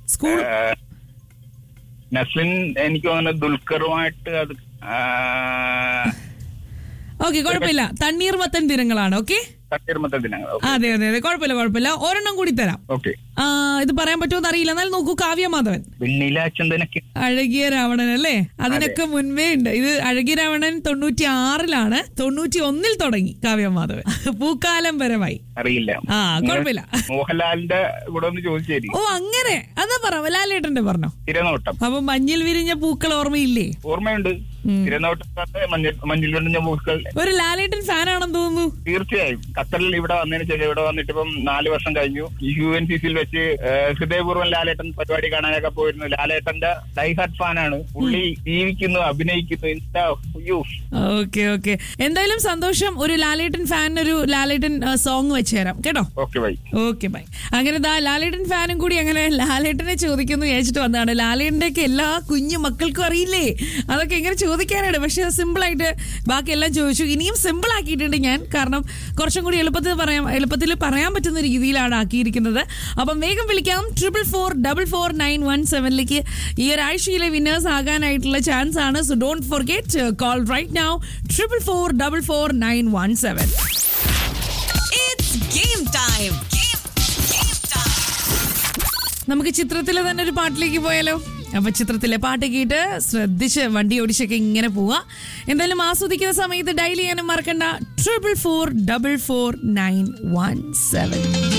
School ഏഹ്, നസ്ലിൻ എനിക്ക് തോന്നുന്നു ദുൽഖറുമായിട്ട് അത് ആ, ഓക്കെ കുഴപ്പമില്ല തണ്ണീർമത്തൻ ദിനങ്ങളാണ് ഓക്കെ തണ്ണീർമത്ത ദിനങ്ങൾ അതെ അതെ അതെ കുഴപ്പമില്ല കുഴപ്പമില്ല ഒരെണ്ണം കൂടി തരാം ഓക്കെ ആ, ഇത് പറയാൻ പറ്റുമോ അറിയില്ല എന്നാൽ നോക്കൂ കാവ്യ മാധവൻ വെണ്ണില ചന്ദനക്ക് അഴകിയ രാവണൻ അല്ലേ അതിനൊക്കെ മുൻപേ ഉണ്ട് ഇത് അഴകിയ രാവണൻ തൊണ്ണൂറ്റി ആറിലാണ് തൊണ്ണൂറ്റി ഒന്നിൽ തുടങ്ങി കാവ്യ മാധവൻ പൂക്കാലം വരവായി അറിയില്ല ആ കുഴപ്പമില്ല മോഹൻലാലിന്റെ കൂടെ ഒന്ന് ചോദിച്ചേരി ഓ അങ്ങനെ അതാ പറ ലാലേട്ടന്റെ പറഞ്ഞോ തിരനോട്ടം അപ്പൊ മഞ്ഞിൽ വിരിഞ്ഞ പൂക്കൾ ഓർമ്മയില്ലേ ഓർമ്മയുണ്ട് തിരനോട്ടത്തെ മഞ്ഞൾ മഞ്ഞിൽ വെണ്ണ പൂക്കൾ ഒരു ലാലേട്ടൻ ഫാനാണെന്ന് തോന്നുന്നു തീർച്ചയായും ഖത്തറിൽ ഇവിടെ വന്നതിന് ശേഷം ഇവിടെ വന്നിട്ട് ഇപ്പം നാല് വർഷം കഴിഞ്ഞു ഈ യു എൻ സി സിയിൽ വെച്ച് ഏഹ്, ഹൃദയപൂർവ്വം ലാലേട്ടൻ പരിപാടി കാണാനൊക്കെ പോയിരുന്നു ലാലേട്ടന്റെ ഡൈഹാർട്ട് ഫാനാണ് പുള്ളി ജീവിക്കുന്നു അഭിനയിക്കുന്നു ഇൻസ്റ്റാ അയ്യോ ഓക്കെ ഓക്കെ എന്തായാലും സന്തോഷം ഒരു ലാലേട്ടൻ ഫാനിന് ഒരു ലാലേട്ടൻ സോങ് വെച്ച് തരാം കേട്ടോ ഓക്കെ ബൈ ഓക്കെ ബൈ അങ്ങനെ ദാ ലാലേട്ടൻ ഫാനും കൂടി അങ്ങനെ ലാലേട്ടനെ ചോദിക്കുന്നു വിചാരിച്ചിട്ട് വന്നതാണ് ലാലേട്ടന്റെ ഒക്കെ എല്ലാ കുഞ്ഞു മക്കൾക്കും അറിയില്ലേ അതൊക്കെ എങ്ങനെ ചോദിക്കാനാണ് പക്ഷെ സിമ്പിൾ ആയിട്ട് ബാക്കി എല്ലാം ചോദിച്ചു ഇനിയും സിമ്പിൾ ആക്കിയിട്ടുണ്ട് ഞാൻ കാരണം കുറച്ചും കൂടി എളുപ്പത്തിൽ പറയാം എളുപ്പത്തിൽ പറയാൻ പറ്റുന്ന രീതിയിലാണ് ആക്കിയിരിക്കുന്നത് അപ്പം വേഗം വിളിക്കാം triple four double four nine one സെവനിലേക്ക് ഈ ഒരാഴ്ചയിലെ വിന്നേഴ്സ് ആകാനായിട്ടുള്ള ചാൻസ് ആണ് so don't forget call right now triple four double four nine one seven It's game time. Game, game time. നമുക്ക് ചിത്രത്തിലെ തന്നെ ഒരു പാട്ടിലേക്ക് പോയാലോ അപ്പൊ ചിത്രത്തിലെ പാട്ട് കേട്ട് ശ്രദ്ധിച്ച് വണ്ടി ഓടിച്ചൊക്കെ ഇങ്ങനെ പോവാ എന്തായാലും ആസ്വദിക്കുന്ന സമയത്ത് ഡയൽ ചെയ്യാനും മറക്കണ്ട triple four double four nine one seven